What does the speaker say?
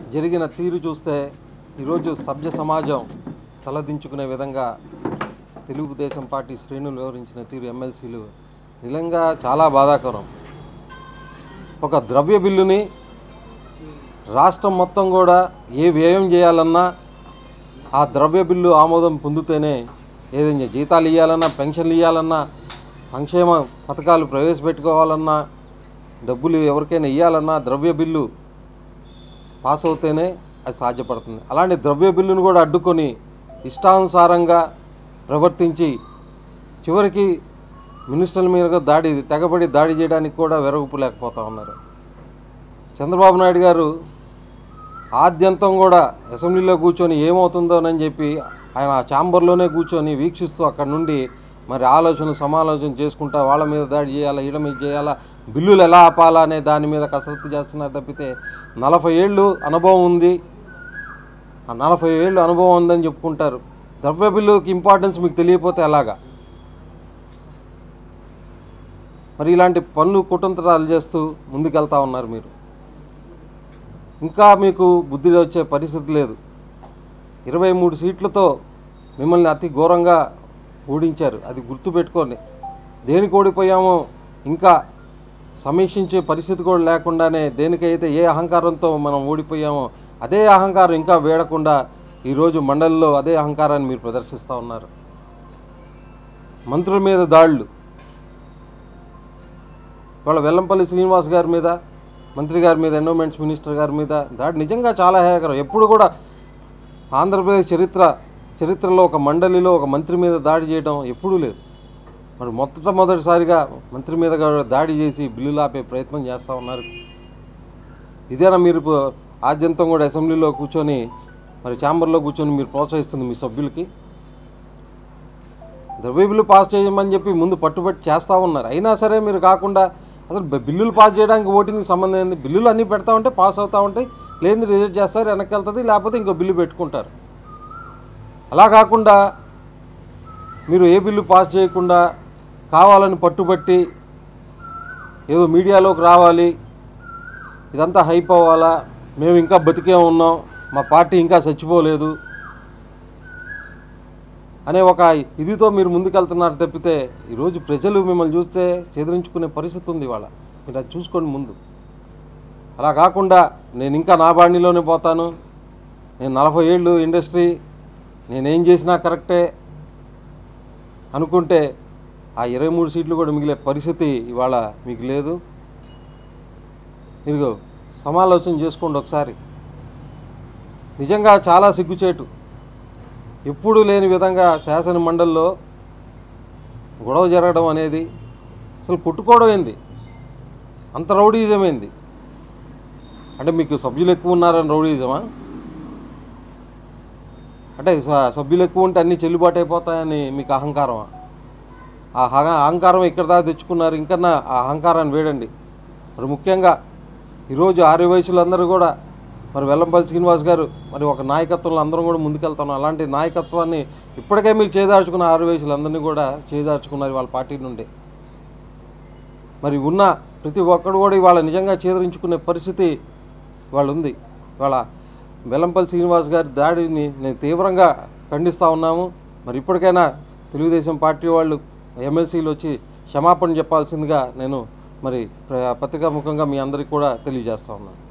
జరిగిన తీరు చూస్తే ఈరోజు సభ్య సమాజం తలదించుకునే విధంగా తెలుగుదేశం పార్టీ శ్రేణులు వివరించిన తీరు ఎమ్మెల్సీలు నిజంగా చాలా బాధాకరం ఒక ద్రవ్య బిల్లుని రాష్ట్రం మొత్తం కూడా ఏ వ్యయం చేయాలన్నా ఆ ద్రవ్య బిల్లు ఆమోదం పొందితేనే ఏదైనా జీతాలు ఇవ్వాలన్నా పెన్షన్లు ఇవ్వాలన్నా సంక్షేమ పథకాలు ప్రవేశపెట్టుకోవాలన్నా డబ్బులు ఎవరికైనా ఇవ్వాలన్నా ద్రవ్య బిల్లు పాస్ అవుతేనే అది సాధ్యపడుతుంది అలాంటి ద్రవ్య బిల్లును కూడా అడ్డుకొని ఇష్టానుసారంగా ప్రవర్తించి చివరికి మినిస్టర్ల మీద దాడి తెగబడి దాడి చేయడానికి కూడా వెరగుపు లేకపోతా ఉన్నారు చంద్రబాబు నాయుడు గారు ఆద్యంతం కూడా అసెంబ్లీలో కూర్చొని ఏమవుతుందోనని చెప్పి ఆయన ఆ ఛాంబర్లోనే కూర్చొని వీక్షిస్తూ అక్కడ నుండి మరి ఆలోచన సమాలోచన చేసుకుంటా వాళ్ళ మీద దాడి చేయాలా ఈడ మీద చేయాలా బిల్లులు ఎలా ఆపాలా అనే దాని మీద కసరత్తు చేస్తున్నారు తప్పితే నలభై ఏళ్ళు అనుభవం ఉంది ఆ నలభై ఏళ్ళు అనుభవం ఉందని చెప్పుకుంటారు ద్రవ్య బిల్లుకి ఇంపార్టెన్స్ మీకు తెలియకపోతే ఎలాగా మరి ఇలాంటి పన్ను కుతంత్రాలు చేస్తూ ముందుకెళ్తా ఉన్నారు మీరు ఇంకా మీకు బుద్ధి వచ్చే పరిస్థితి లేదు ఇరవై మూడు సీట్లతో మిమ్మల్ని అతి ఘోరంగా ఓడించారు అది గుర్తుపెట్టుకోండి దేనికి ఓడిపోయామో ఇంకా సమీక్షించే పరిస్థితి కూడా లేకుండానే దేనికైతే ఏ అహంకారంతో మనం ఓడిపోయామో అదే అహంకారం ఇంకా వేడకుండా ఈరోజు మండలిలో అదే అహంకారాన్ని మీరు ప్రదర్శిస్తూ ఉన్నారు మంత్రుల మీద దాడులు వాళ్ళ వెల్లంపల్లి శ్రీనివాస్ గారి మీద మంత్రి గారి మీద ఎండోమెంట్స్ మినిస్టర్ గారి మీద దాడి నిజంగా చాలా హేయకరం ఎప్పుడు కూడా ఆంధ్రప్రదేశ్ చరిత్ర చరిత్రలో ఒక మండలిలో ఒక మంత్రి మీద దాడి చేయడం ఎప్పుడూ లేదు మరి మొట్టమొదటిసారిగా మంత్రి మీద కూడా దాడి చేసి బిల్లులు ఆపే ప్రయత్నం చేస్తూ ఉన్నారు ఇదేనా మీరు పో- ఆద్యంతం కూడా అసెంబ్లీలో కూర్చొని మరి ఛాంబర్లో కూర్చొని మీరు ప్రోత్సహిస్తుంది మీ సభ్యులకి ద్రవ్య బిల్లు పాస్ చేయమని చెప్పి ముందు పట్టుబట్టి చేస్తూ ఉన్నారు అయినా సరే మీరు కాకుండా అసలు బ- బిల్లులు పాస్ చేయడానికి ఓటింగ్ సంబంధం ఏంది బిల్లులు అన్నీ పెడతా ఉంటే పాస్ అవుతూ ఉంటాయి లేని రిజెక్ట్ చేస్తారు వెనక్కి వెళ్తుంది లేకపోతే ఇంకో బిల్లు పెట్టుకుంటారు అలా కాకుండా మీరు ఏ బిల్లు పాస్ చేయకుండా కావాలని పట్టుబట్టి ఏదో మీడియాలోకి రావాలి ఇదంతా హైప్ అవ్వాలా మేము ఇంకా బతికే ఉన్నాం మా పార్టీ ఇంకా చచ్చిపోలేదు అనే ఒక ఇదితో మీరు ముందుకెళ్తున్నారు తప్పితే ఈరోజు ప్రజలు మిమ్మల్ని చూస్తే చెదిరించుకునే పరిస్థితి ఉంది వాళ్ళ మీరు అది చూసుకోండి ముందు అలా కాకుండా నేను ఇంకా నా బాణీలోనే పోతాను నేను నలభై ఏళ్ళు ఇండస్ట్రీ నేనేం చేసినా కరెక్టే అనుకుంటే ఆ ఇరవై మూడు సీట్లు కూడా మిగిలే పరిస్థితి ఇవాళ మీకు లేదు మీరు సమాలోచన చేసుకోండి ఒకసారి నిజంగా చాలా సిగ్గుచేటు ఎప్పుడూ లేని విధంగా శాసన మండలిలో గొడవ జరగడం అనేది అసలు కొట్టుకోవడం ఏంది అంత రౌడీజం ఏంది అంటే మీకు సభ్యులు ఎక్కువ ఉన్నారని రౌడీజమా అంటే స- సభ్యులు ఎక్కువ ఉంటే అన్నీ చెల్లుబాటు అయిపోతాయని మీకు అహంకారమా ఆ హ- అహంకారం ఇక్కడ దాకా తెచ్చుకున్నారు ఇంకా ఆ అహంకారాన్ని వేడండి మరి ముఖ్యంగా ఈరోజు ఆర్య వయసులందరూ కూడా మరి వెల్లంపల్లి శ్రీనివాస్ గారు మరి ఒక నాయకత్వంలో అందరం కూడా ముందుకెళ్తాం అలాంటి నాయకత్వాన్ని ఇప్పటికే మీరు చేదార్చుకున్న ఆరు వయసులందరినీ కూడా చేదార్చుకున్నారు వాళ్ళ పార్టీ నుండి మరి ఉన్న ప్రతి ఒక్కడు కూడా ఇవాళ నిజంగా చేదరించుకునే పరిస్థితి వాళ్ళు ఉంది ఇవాళ వెల్లంపల్లి శ్రీనివాస్ గారి దాడిని నేను తీవ్రంగా ఖండిస్తూ ఉన్నాము మరి ఇప్పటికైనా తెలుగుదేశం పార్టీ వాళ్ళు ఎమ్మెల్సీలు వచ్చి క్షమాపణ చెప్పాల్సిందిగా నేను మరి ప్ర- పత్రికాముఖంగా మీ అందరికీ కూడా తెలియజేస్తా ఉన్నాను